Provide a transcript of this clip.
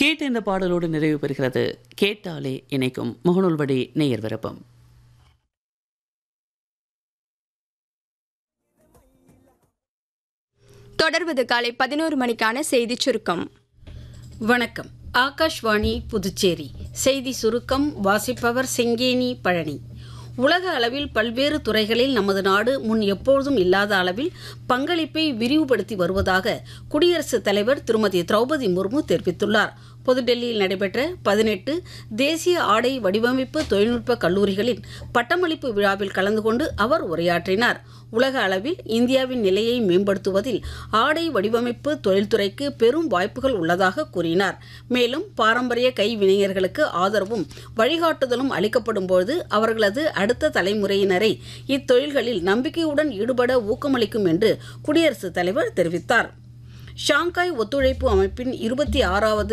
கேட்ட இந்த பாடலோடு நிறைவு பெறுகிறது கேட்டாலே இணைக்கும் முகநூல்வடி நேயர் விருப்பம் தொடர்வது காலை பதினோரு மணிக்கான செய்திச் சுருக்கம் வணக்கம் ஆகாஷ்வாணி புதுச்சேரி செய்தி சுருக்கம் வாசிப்பவர் செங்கேனி பழனி உலக அளவில் பல்வேறு துறைகளில் நமது நாடு முன் எப்பொழுதும் இல்லாத அளவில் பங்களிப்பை விரிவுபடுத்தி வருவதாக குடியரசுத் தலைவர் திருமதி திரௌபதி முர்மு தெரிவித்துள்ளார் புதுடெல்லியில் நடைபெற்ற பதினெட்டு தேசிய ஆடை வடிவமைப்பு தொழில்நுட்ப கல்லூரிகளின் பட்டமளிப்பு விழாவில் கலந்து கொண்டு அவர் உரையாற்றினார் உலக அளவில் இந்தியாவின் நிலையை மேம்படுத்துவதில் ஆடை வடிவமைப்பு தொழில்துறைக்கு பெரும் வாய்ப்புகள் உள்ளதாக கூறினார் மேலும் பாரம்பரிய கைவினைஞர்களுக்கு ஆதரவும் வழிகாட்டுதலும் அளிக்கப்படும் போது அவர்களது அடுத்த தலைமுறையினரை இத்தொழில்களில் நம்பிக்கையுடன் ஈடுபட ஊக்கமளிக்கும் என்று குடியரசுத் தலைவர் தெரிவித்தார் ஷாங்காய் ஒத்துழைப்பு அமைப்பின் இருபத்தி ஆறாவது